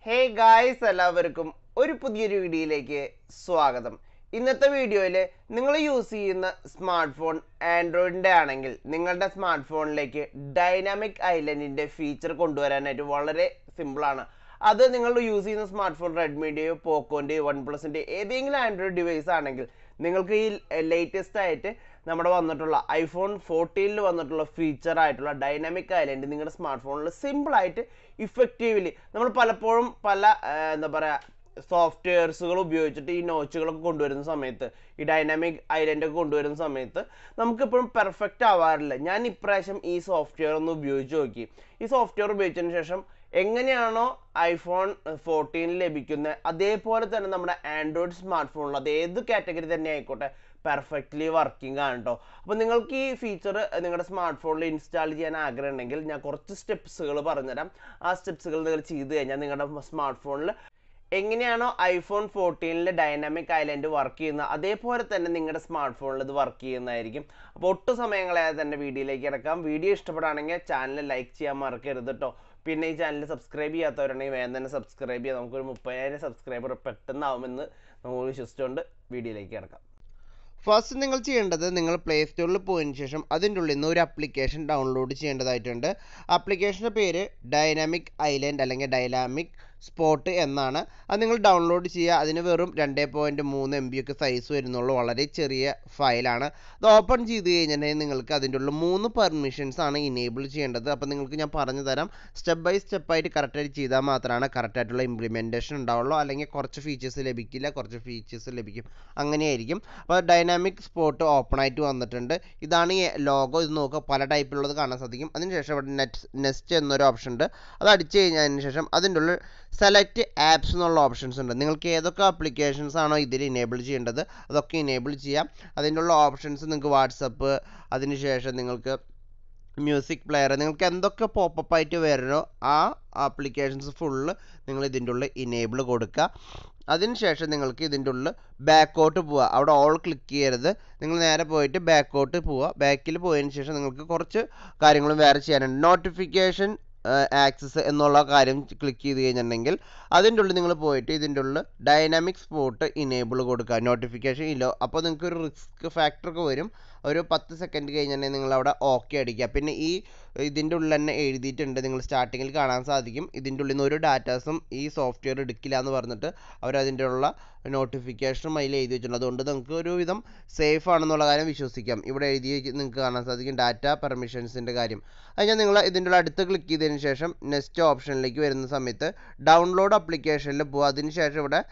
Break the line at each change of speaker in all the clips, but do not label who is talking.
hey guys എല്ലാവർക്കും ഒരു പുതിയൊരു വീഡിയോയിലേക്ക് സ്വാഗതം ഇന്നത്തെ വീഡിയോയിൽ നിങ്ങൾ യൂസ് ചെയ്യുന്ന സ്മാർട്ട് ഫോൺ ആൻഡ്രോയിഡിൻ്റെ ആണെങ്കിൽ നിങ്ങളുടെ സ്മാർട്ട് ഫോണിലേക്ക് ഡൈനാമിക് ഐലൻഡിൻ്റെ ഫീച്ചർ കൊണ്ടുവരാനായിട്ട് വളരെ സിമ്പിളാണ് അത് നിങ്ങൾ യൂസ് ചെയ്യുന്ന സ്മാർട്ട് ഫോൺ റെഡ്മിയുടെയോ പോക്കോൻ്റെയോ വൺ പ്ലസിൻ്റെ ഏതെങ്കിലും ആൻഡ്രോയിഡ് ഡിവൈസ് ആണെങ്കിൽ നിങ്ങൾക്ക് ഈ ലേറ്റസ്റ്റ് ആയിട്ട് നമ്മുടെ വന്നിട്ടുള്ള ഐഫോൺ ഫോർട്ടീനിൽ വന്നിട്ടുള്ള ഫീച്ചർ ആയിട്ടുള്ള ഡൈനാമിക് ഐലൻഡ് നിങ്ങളുടെ സ്മാർട്ട് ഫോണിൽ സിമ്പിളായിട്ട് ഇഫക്റ്റീവ്ലി നമ്മൾ പലപ്പോഴും പല ആ, എന്താ പറയുക സോഫ്റ്റ്വെയർസുകൾ ഉപയോഗിച്ചിട്ട് ഈ നോച്ചുകളൊക്കെ കൊണ്ടുവരുന്ന സമയത്ത് ഈ ഡൈനാമിക് ഐലൻഡ് ഒക്കെ കൊണ്ടുവരുന്ന സമയത്ത് നമുക്കിപ്പോഴും പെർഫെക്റ്റ് ആവാറില്ല ഞാൻ ഇപ്രാവശ്യം ഈ സോഫ്റ്റ്വെയർ ഒന്ന് ഉപയോഗിച്ച് നോക്കി ഈ സോഫ്റ്റ്വെയർ ഉപയോഗിച്ചതിന് ശേഷം എങ്ങനെയാണോ ഐഫോൺ ഫോർട്ടീനിൽ ലഭിക്കുന്നത് അതേപോലെ തന്നെ നമ്മുടെ ആൻഡ്രോയിഡ് സ്മാർട്ട് ഫോണിൽ അത് ഏത് കാറ്റഗറി തന്നെ ആയിക്കോട്ടെ പെർഫെക്റ്റ്ലി വർക്കിംഗ് ആണ് കേട്ടോ അപ്പോൾ നിങ്ങൾക്ക് ഈ ഫീച്ചർ നിങ്ങളുടെ സ്മാർട്ട് ഫോണിൽ ഇൻസ്റ്റാൾ ചെയ്യാൻ ആഗ്രഹം ഉണ്ടെങ്കിൽ ഞാൻ കുറച്ച് സ്റ്റെപ്സുകൾ പറഞ്ഞുതരാം ആ സ്റ്റെപ്സുകൾ നിങ്ങൾ ചെയ്ത് കഴിഞ്ഞാൽ നിങ്ങളുടെ സ്മാർട്ട് ഫോണിൽ എങ്ങനെയാണോ ഐഫോൺ ഫോർട്ടീനിൽ ഡൈനാമിക് ഐലൻഡ് വർക്ക് ചെയ്യുന്നത് അതേപോലെ തന്നെ നിങ്ങളുടെ സ്മാർട്ട് ഫോണിൽ ഇത് വർക്ക് ചെയ്യുന്നതായിരിക്കും അപ്പോൾ ഒട്ടും സമയങ്ങളെ തന്നെ വീഡിയോയിലേക്ക് ഇറക്കാം വീഡിയോ ഇഷ്ടപ്പെടുകയാണെങ്കിൽ ചാനൽ ലൈക്ക് ചെയ്യാൻ മറക്കരുത് കേട്ടോ പിന്നെ ഈ ചാനൽ സബ്സ്ക്രൈബ് ചെയ്യാത്തവരുണ്ടെങ്കിൽ വേഗം തന്നെ സബ്സ്ക്രൈബ് ചെയ്യാം നമുക്കൊരു മുപ്പതിനായിരം സബ്സ്ക്രൈബർ പെട്ടെന്നാവുമെന്ന് നമുക്ക് വിശ്വസിച്ചുകൊണ്ട് വീഡിയോയിലേക്ക് ഇറക്കാം ഫസ്റ്റ് നിങ്ങൾ ചെയ്യേണ്ടത് നിങ്ങൾ പ്ലേ സ്റ്റോറിൽ പോയതിന് ശേഷം അതിൻ്റെ ഉള്ളിൽ നിന്ന് ഒരു ആപ്ലിക്കേഷൻ ഡൗൺലോഡ് ചെയ്യേണ്ടതായിട്ടുണ്ട് ആപ്ലിക്കേഷൻ്റെ പേര് ഡൈനാമിക് ഐലൻഡ് അല്ലെങ്കിൽ ഡൈനാമിക് സ്പോട്ട് എന്നാണ് അത് നിങ്ങൾ ഡൗൺലോഡ് ചെയ്യുക അതിന് വെറും രണ്ട് പോയിൻറ്റ് മൂന്ന് എം ബി ഒക്കെ സൈസ് വരുന്നുള്ളൂ വളരെ ചെറിയ ഫയലാണ് അത് ഓപ്പൺ ചെയ്ത് കഴിഞ്ഞിട്ടുണ്ടെങ്കിൽ നിങ്ങൾക്ക് അതിൻ്റെ ഉള്ള മൂന്ന് പെർമിഷൻസ് ആണ് ഇനേബിൾ ചെയ്യേണ്ടത് അപ്പോൾ നിങ്ങൾക്ക് ഞാൻ പറഞ്ഞു തരാം സ്റ്റെപ്പ് ബൈ സ്റ്റെപ്പായിട്ട് കറക്റ്റായിട്ട് ചെയ്താൽ മാത്രമാണ് കറക്റ്റായിട്ടുള്ള ഇംപ്ലിമെൻറ്റേഷൻ ഉണ്ടാവുള്ളൂ അല്ലെങ്കിൽ കുറച്ച് ഫീച്ചേഴ്സ് ലഭിക്കില്ല കുറച്ച് ഫീച്ചേഴ്സ് ലഭിക്കും അങ്ങനെയായിരിക്കും അപ്പോൾ ഡൈനാമിക് സ്പോട്ട് ഓപ്പൺ ആയിട്ട് വന്നിട്ടുണ്ട് ഇതാണ് ഈ ലോഗോ ഇത് നോക്കുക പല ടൈപ്പിലുള്ളത് കാണാൻ സാധിക്കും അതിനുശേഷം ഇവിടെ നെറ്റ് നെസ്റ്റ് എന്നൊരു ഓപ്ഷൻ ഉണ്ട് അത് അടിച്ചു കഴിഞ്ഞതിന് ശേഷം അതിൻ്റെ ഉള്ളിൽ സെലക്ട് ആപ്സ് എന്നുള്ള ഓപ്ഷൻസ് ഉണ്ട് നിങ്ങൾക്ക് ഏതൊക്കെ ആപ്ലിക്കേഷൻസ് ആണോ ഇതിൽ ഇനേബിൾ ചെയ്യേണ്ടത് അതൊക്കെ ഇനേബിൾ ചെയ്യാം അതിൻ്റെ ഉള്ള ഓപ്ഷൻസ് നിങ്ങൾക്ക് വാട്സപ്പ് അതിനുശേഷം നിങ്ങൾക്ക് മ്യൂസിക് പ്ലെയർ നിങ്ങൾക്ക് എന്തൊക്കെ പോപ്പപ്പ് ആയിട്ട് വരണോ ആ ആപ്ലിക്കേഷൻസ് ഫുള്ള് നിങ്ങൾ ഇതിൻ്റെ ഉള്ളിൽ ഇനേബിൾ കൊടുക്കുക അതിനുശേഷം നിങ്ങൾക്ക് ഇതിൻ്റെ ഉള്ളിൽ ബാക്കോട്ട് പോവുക അവിടെ ഓൾ ക്ലിക്ക് ചെയ്യരുത് നിങ്ങൾ നേരെ പോയിട്ട് ബാക്കോട്ട് പോവുക ബാക്കിൽ പോയതിന് ശേഷം നിങ്ങൾക്ക് കുറച്ച് കാര്യങ്ങളും വേറെ ചെയ്യാനുണ്ട് നോട്ടിഫിക്കേഷൻ ആക്സസ് എന്നുള്ള കാര്യം ക്ലിക്ക് ചെയ്ത് കഴിഞ്ഞിട്ടുണ്ടെങ്കിൽ അതിൻ്റെ ഉള്ളിൽ നിങ്ങൾ പോയിട്ട് ഇതിൻ്റെ ഉള്ളിൽ ഡൈനാമിക് സ്പോട്ട് ഇനേബിൾ കൊടുക്കുക നോട്ടിഫിക്കേഷൻ ഇല്ലോ അപ്പോൾ നിങ്ങൾക്ക് ഒരു റിസ്ക് ഫാക്ടർ ഒക്കെ വരും ഒരു പത്ത് സെക്കൻഡ് കഴിഞ്ഞിട്ടുണ്ടെങ്കിൽ നിങ്ങൾ അവിടെ ഓക്കെ അടിക്കുക പിന്നെ ഈ ഇതിൻ്റെ ഉള്ളിൽ തന്നെ എഴുതിയിട്ടുണ്ട് നിങ്ങൾ സ്റ്റാർട്ടിങ്ങിൽ കാണാൻ സാധിക്കും ഇതിൻ്റെ ഉള്ളിൽ നിന്ന് ഒരു ഡാറ്റാസും ഈ സോഫ്റ്റ്വെയർ എടുക്കില്ല എന്ന് പറഞ്ഞിട്ട് അവരതിൻ്റെ ഉള്ള നോട്ടിഫിക്കേഷനും അതിൽ എഴുതി വെച്ചിട്ടുണ്ട് അതുകൊണ്ട് നിങ്ങൾക്ക് ഒരുവിധം സേഫ് ആണെന്നുള്ള കാര്യം വിശ്വസിക്കാം ഇവിടെ എഴുതി നിങ്ങൾക്ക് കാണാൻ സാധിക്കും ഡാറ്റ പെർമിഷൻസിൻ്റെ കാര്യം അതിന് നിങ്ങൾ ഇതിൻ്റെ ഉള്ള അടുത്ത് ക്ലിക്ക് ചെയ്തതിന് ശേഷം നെക്സ്റ്റ് ഓപ്ഷനിലേക്ക് വരുന്ന സമയത്ത് ഡൗൺലോഡ് ആപ്ലിക്കേഷനിൽ പോകുക അതിന് ശേഷം ഇവിടെ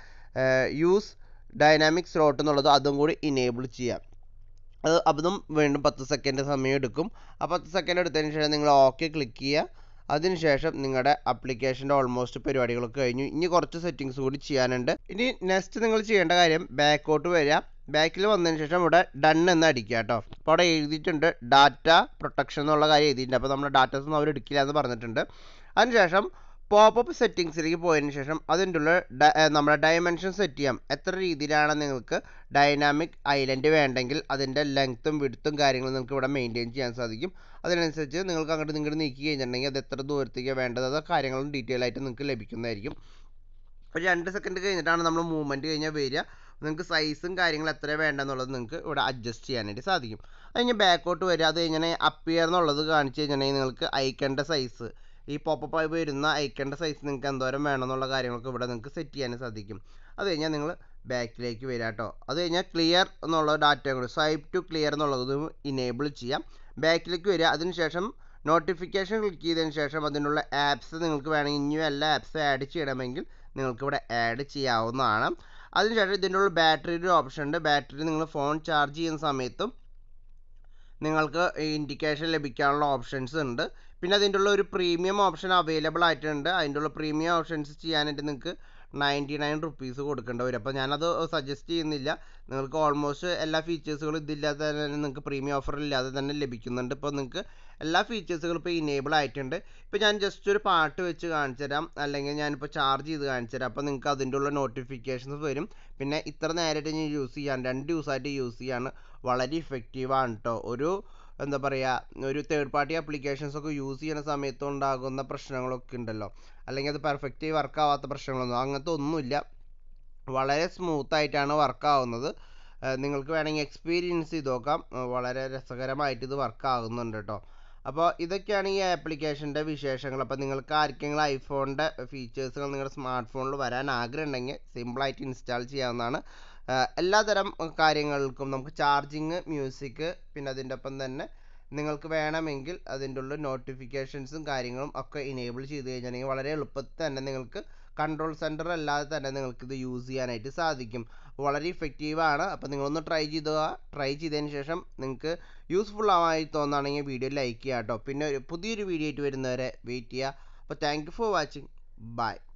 യൂസ് ഡൈനാമിക് സ്ലോട്ട് എന്നുള്ളത് അതും കൂടി ഇനേബിൾ ചെയ്യാം അത് അതും വീണ്ടും പത്ത് സെക്കൻഡ് സമയം എടുക്കും ആ പത്ത് സെക്കൻഡ് എടുത്തതിന് ശേഷം നിങ്ങൾ ഓക്കെ ക്ലിക്ക് ചെയ്യുക അതിനുശേഷം നിങ്ങളുടെ ആപ്ലിക്കേഷൻ്റെ ഓൾമോസ്റ്റ് പരിപാടികളൊക്കെ കഴിഞ്ഞു ഇനി കുറച്ച് സെറ്റിങ്സ് കൂടി ചെയ്യാനുണ്ട് ഇനി നെക്സ്റ്റ് നിങ്ങൾ ചെയ്യേണ്ട കാര്യം ബാക്കോട്ട് വരിക ബാക്കിൽ വന്നതിന് ശേഷം ഇവിടെ ഡൺ എന്ന് അടിക്കുക കേട്ടോ അപ്പോൾ അവിടെ എഴുതിയിട്ടുണ്ട് ഡാറ്റ പ്രൊട്ടക്ഷൻ എന്നുള്ള കാര്യം എഴുതിയിട്ടുണ്ട് അപ്പോൾ നമ്മുടെ ഡാറ്റാസ് ഒന്നും അവർ എടുക്കില്ല എന്ന് പറഞ്ഞിട്ടുണ്ട് അതിനുശേഷം പോപ്പപ്പ് സെറ്റിങ്സിലേക്ക് പോയതിന് ശേഷം അതിൻ്റെ ഉള്ളിൽ ഡ- ഏർ നമ്മുടെ ഡയമെൻഷൻ സെറ്റ് ചെയ്യാം എത്ര രീതിയിലാണ് നിങ്ങൾക്ക് ഡൈനാമിക് ഐലൻഡ് വേണ്ടെങ്കിൽ അതിൻ്റെ ലെങ്ത്തും വിടുത്തും കാര്യങ്ങളും നിങ്ങൾക്ക് ഇവിടെ മെയിൻറ്റെയിൻ ചെയ്യാൻ സാധിക്കും അതിനനുസരിച്ച് നിങ്ങൾക്ക് അങ്ങോട്ട് ഇങ്ങോട്ട് നീക്കി കഴിഞ്ഞിട്ടുണ്ടെങ്കിൽ അത് എത്ര ദൂരത്തേക്കാണ് വേണ്ടത് അത് കാര്യങ്ങളും ഡീറ്റെയിൽ ആയിട്ട് നിങ്ങൾക്ക് ലഭിക്കുന്നതായിരിക്കും ഒരു രണ്ട് സെക്കൻഡ് കഴിഞ്ഞിട്ടാണ് നമ്മൾ മൂവ്മെൻറ്റ് കഴിഞ്ഞാൽ വരിക നിങ്ങൾക്ക് സൈസും കാര്യങ്ങളും എത്ര വേണ്ടെന്നുള്ളത് നിങ്ങൾക്ക് ഇവിടെ അഡ്ജസ്റ്റ് ചെയ്യാനായിട്ട് സാധിക്കും അത് കഴിഞ്ഞ് ബാക്കോട്ട് വരിക അത് കഴിഞ്ഞാൽ അപ്പിയർ എന്നുള്ളത് കാണിച്ചു കഴിഞ്ഞിട്ടുണ്ടെങ്കിൽ നിങ്ങൾക്ക് ഐക്കണ്ട സൈസ് ഈ പോപ്പപ്പ് ആയി വരുന്ന ഐക്കണ്ട സൈസ് നിങ്ങൾക്ക് എന്തോരം വേണമെന്നുള്ള കാര്യങ്ങളൊക്കെ ഇവിടെ നിങ്ങൾക്ക് സെറ്റ് ചെയ്യാൻ സാധിക്കും അത് കഴിഞ്ഞാൽ നിങ്ങൾ ബാക്കിലേക്ക് വരിക കേട്ടോ അത് കഴിഞ്ഞാൽ ക്ലിയർ എന്നുള്ള ഡാറ്റ കൂടി സ്വൈപ്പ് ടു ക്ലിയർ എന്നുള്ളത് ഇനേബിൾ ചെയ്യാം ബാക്കിലേക്ക് വരിക അതിനുശേഷം നോട്ടിഫിക്കേഷൻ ക്ലിക്ക് ചെയ്തതിന് ശേഷം അതിനുള്ള ആപ്സ് നിങ്ങൾക്ക് വേണമെങ്കിൽ ഇനിയും എല്ലാ ആപ്സ് ആഡ് ചെയ്യണമെങ്കിൽ നിങ്ങൾക്ക് ഇവിടെ ആഡ് ചെയ്യാവുന്നതാണ് അതിനുശേഷം ഇതിൻ്റെ ഉള്ളിൽ ബാറ്ററിയുടെ ഓപ്ഷൻ ഉണ്ട് ബാറ്ററി നിങ്ങൾ ഫോൺ ചാർജ് ചെയ്യുന്ന സമയത്തും നിങ്ങൾക്ക് ഇൻഡിക്കേഷൻ ലഭിക്കാനുള്ള ഓപ്ഷൻസ് ഉണ്ട് പിന്നെ അതിൻ്റെ ഉള്ള ഒരു പ്രീമിയം ഓപ്ഷൻ അവൈലബിൾ ആയിട്ടുണ്ട് അതിൻ്റെ ഉള്ള പ്രീമിയം ഓപ്ഷൻസ് ചെയ്യാനായിട്ട് നിങ്ങൾക്ക് നയൻറ്റി നയൻ റുപ്പീസ് കൊടുക്കേണ്ടി വരും അപ്പോൾ ഞാനത് സജസ്റ്റ് ചെയ്യുന്നില്ല നിങ്ങൾക്ക് ഓൾമോസ്റ്റ് എല്ലാ ഫീച്ചേഴ്സുകളും ഇതില്ലാതെ തന്നെ നിങ്ങൾക്ക് പ്രീമിയം ഓഫർ ഇല്ലാതെ തന്നെ ലഭിക്കുന്നുണ്ട് ഇപ്പോൾ നിങ്ങൾക്ക് എല്ലാ ഫീച്ചേഴ്സുകളും ഇപ്പോൾ ഇനേബിൾ ആയിട്ടുണ്ട് ഇപ്പോൾ ഞാൻ ജസ്റ്റ് ഒരു പാട്ട് വെച്ച് കാണിച്ചു തരാം അല്ലെങ്കിൽ ഞാനിപ്പോൾ ചാർജ് ചെയ്ത് കാണിച്ചു തരാം അപ്പോൾ നിങ്ങൾക്ക് അതിൻ്റെ ഉള്ള നോട്ടിഫിക്കേഷൻസ് വരും പിന്നെ ഇത്ര നേരമായിട്ട് ഞാൻ യൂസ് ചെയ്യാൻ രണ്ട് ദിവസമായിട്ട് യൂസ് ചെയ്യാണ് വളരെ ഇഫക്റ്റീവാണ് കേട്ടോ ഒരു എന്താ പറയുക ഒരു തേർഡ് പാർട്ടി ആപ്ലിക്കേഷൻസ് ഒക്കെ യൂസ് ചെയ്യുന്ന സമയത്ത് ഉണ്ടാകുന്ന പ്രശ്നങ്ങളൊക്കെ ഉണ്ടല്ലോ അല്ലെങ്കിൽ അത് പെർഫെക്റ്റ് വർക്ക് ആവാത്ത പ്രശ്നങ്ങളൊന്നും അങ്ങനത്തെ ഒന്നുമില്ല വളരെ സ്മൂത്ത് ആയിട്ടാണ് വർക്ക് ആവുന്നത് നിങ്ങൾക്ക് വേണമെങ്കിൽ എക്സ്പീരിയൻസ് ചെയ്ത് നോക്കാം വളരെ രസകരമായിട്ട് ഇത് വർക്ക് ആകുന്നുണ്ട് കേട്ടോ അപ്പോൾ ഇതൊക്കെയാണ് ഈ ആപ്ലിക്കേഷൻ്റെ വിശേഷങ്ങൾ അപ്പോൾ നിങ്ങൾക്ക് ആർക്കെങ്കിലും ഐഫോണിൻ്റെ ഫീച്ചേഴ്സുകൾ നിങ്ങളുടെ സ്മാർട്ട് ഫോണിൽ വരാൻ ആഗ്രഹം ഉണ്ടെങ്കിൽ സിമ്പിളായിട്ട് ഇൻസ്റ്റാൾ ചെയ്യാവുന്നതാണ് എല്ലാതരം കാര്യങ്ങൾക്കും നമുക്ക് ചാർജിങ് മ്യൂസിക് പിന്നെ അതിൻ്റെ ഒപ്പം തന്നെ നിങ്ങൾക്ക് വേണമെങ്കിൽ അതിൻ്റെ ഉള്ളിൽ നോട്ടിഫിക്കേഷൻസും കാര്യങ്ങളും ഒക്കെ ഇനേബിൾ ചെയ്ത് കഴിഞ്ഞിട്ടുണ്ടെങ്കിൽ വളരെ എളുപ്പത്തിൽ തന്നെ നിങ്ങൾക്ക് കൺട്രോൾ സെൻറ്റർ അല്ലാതെ തന്നെ നിങ്ങൾക്ക് ഇത് യൂസ് ചെയ്യാനായിട്ട് സാധിക്കും വളരെ ഇഫക്റ്റീവാണ് അപ്പോൾ നിങ്ങളൊന്ന് ട്രൈ ചെയ്ത് ട്രൈ ചെയ്തതിന് ശേഷം നിങ്ങൾക്ക് യൂസ്ഫുൾ ആവായി തോന്നുകയാണെങ്കിൽ വീഡിയോ ലൈക്ക് ചെയ്യുക കേട്ടോ പിന്നെ ഒരു പുതിയൊരു വീഡിയോ ആയിട്ട് വരുന്നവരെ വെയിറ്റ് ചെയ്യുക അപ്പോൾ thank you for watching by